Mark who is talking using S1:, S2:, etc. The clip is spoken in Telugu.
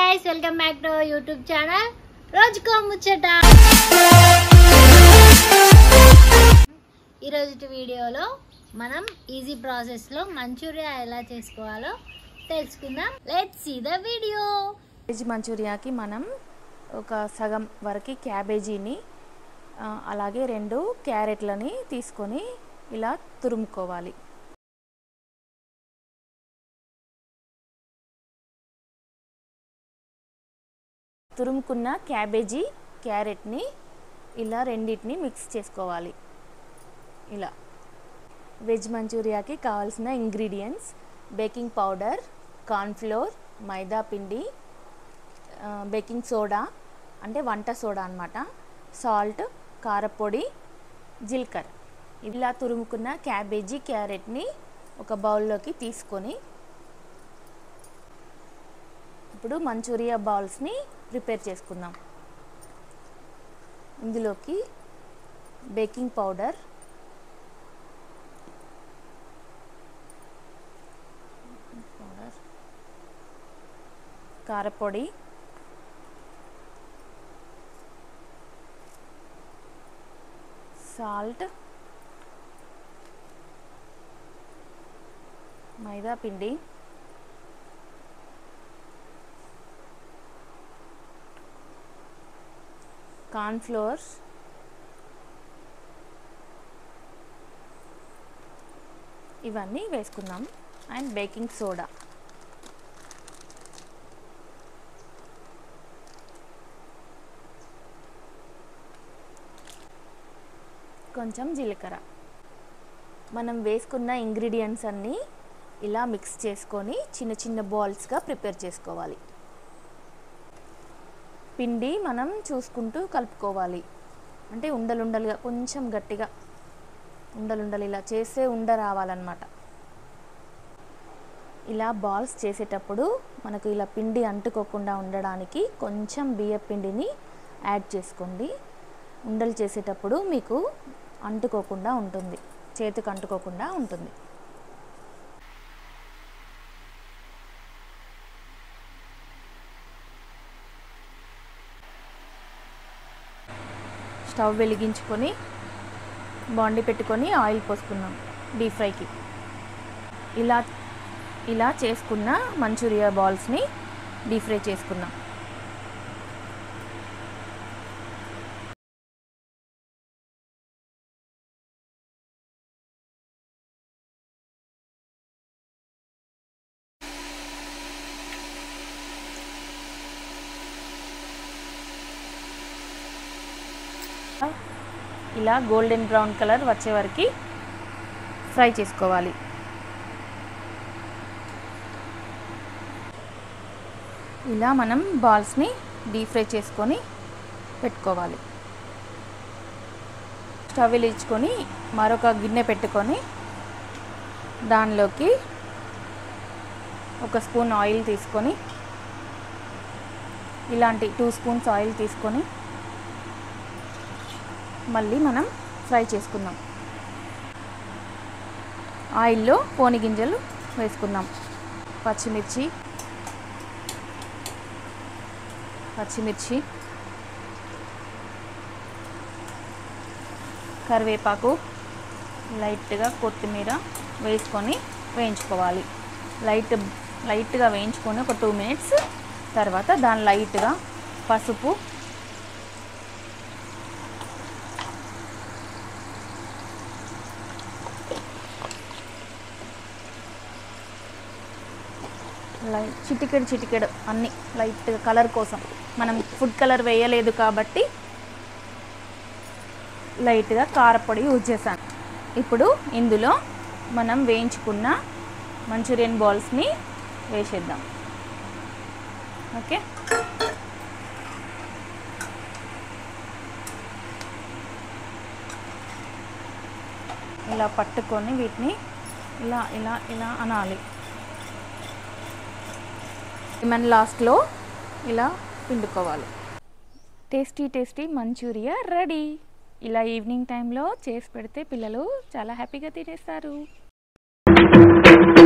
S1: guys welcome back to YouTube channel రోజుకో ముచ్చట ఈరోజు వీడియోలో మనం ఈజీ ప్రాసెస్లో మంచూరియా ఎలా చేసుకోవాలో తెలుసుకుందాం let's see the video
S2: veg మంచూరియాకి మనం ఒక సగం వరకు క్యాబేజీని ఆ, అలాగే రెండు క్యారెట్లని తీసుకొని ఇలా తురుముకోవాలి తురుముకున్న క్యాబేజీ క్యారెట్ని ఇలా రెండింటిని మిక్స్ చేసుకోవాలి ఇలా వెజ్ మంచూరియాకి కావాల్సిన ingredients baking powder cornflour maida పిండి ఆ, బేకింగ్ సోడా అంటే వంట సోడా అనమాట సాల్ట్ కారపొడి జీలకర్ర ఇలా తురుముకున్న క్యాబేజీ క్యారెట్ని ఒక బౌల్లోకి తీసుకొని ఇప్పుడు మంచూరియా బాల్స్ని ప్రిపేర్ చేసుకుందాం ఇందులోకి బేకింగ్ పౌడర్ పౌడర్ కారపొడి సాల్ట్ మైదా పిండి కార్న్ఫ్లోర్స్ ఇవన్నీ వేసుకుందాం అండ్ బేకింగ్ సోడా కొంచెం జీలకర్ర మనం వేసుకున్న ఇంగ్రీడియంట్స్ అన్నీ ఇలా మిక్స్ చేసుకొని చిన్న చిన్న బాల్స్గా ప్రిపేర్ చేసుకోవాలి పిండి మనం చూసుకుంటూ కలుపుకోవాలి అంటే ఉండలుండలుగా కొంచెం గట్టిగా ఉండలుండలు ఇలా చేసే ఉండ రావాలన్నమాట ఇలా బాల్స్ చేసేటప్పుడు మనకు ఇలా పిండి అంటుకోకుండా ఉండడానికి కొంచెం బియ్య పిండిని యాడ్ చేసుకోండి ఉండలు చేసేటప్పుడు మీకు అంటుకోకుండా ఉంటుంది చేతికి అంటుకోకుండా ఉంటుంది స్టవ్ వెలిగించుకొని బాండి పెట్టుకొని ఆయిల్ పోసుకున్నాం డీప్ ఫ్రైకి ఇలా ఇలా చేసుకున్న మంచూరియా బాల్స్ని డీప్ ఫ్రై చేసుకున్నాం ఇలా గోల్డెన్ బ్రౌన్ కలర్ వచ్చే వరకు ఫ్రై చేసుకోవాలి ఇలా మనం బాల్స్ని డీప్ ఫ్రై చేసుకొని పెట్టుకోవాలి స్టవ్ వెలిగించుకొని మరొక గిన్నె పెట్టుకొని దానిలోకి ఒక స్పూన్ ఆయిల్ తీసుకొని ఇలాంటి టూ స్పూన్స్ ఆయిల్ తీసుకొని మళ్ళీ మనం ఫ్రై చేసుకుందాం ఆయిల్లో పోని గింజలు వేసుకుందాం పచ్చిమిర్చి పచ్చిమిర్చి కరివేపాకు లైట్గా కొత్తిమీర వేసుకొని వేయించుకోవాలి లైట్ లైట్గా వేయించుకొని ఒక టూ మినిట్స్ తర్వాత దాని లైట్గా పసుపు లైట్ చిటికెడు చిటికెడు అన్ని లైట్గా కలర్ కోసం మనం ఫుడ్ కలర్ వేయలేదు కాబట్టి లైట్గా కారపొడి యూజ్ చేశాను ఇప్పుడు ఇందులో మనం వేయించుకున్న మంచూరియన్ బాల్స్ని వేసేద్దాం ఓకే ఇలా పట్టుకొని వీటిని ఇలా ఇలా ఇలా అనాలి మన లాస్ట్లో ఇలా పిండుకోవాలి టేస్టీ టేస్టీ మంచూరియా రెడీ ఇలా ఈవినింగ్ టైంలో చేసి పెడితే పిల్లలు చాలా హ్యాపీగా తినేస్తారు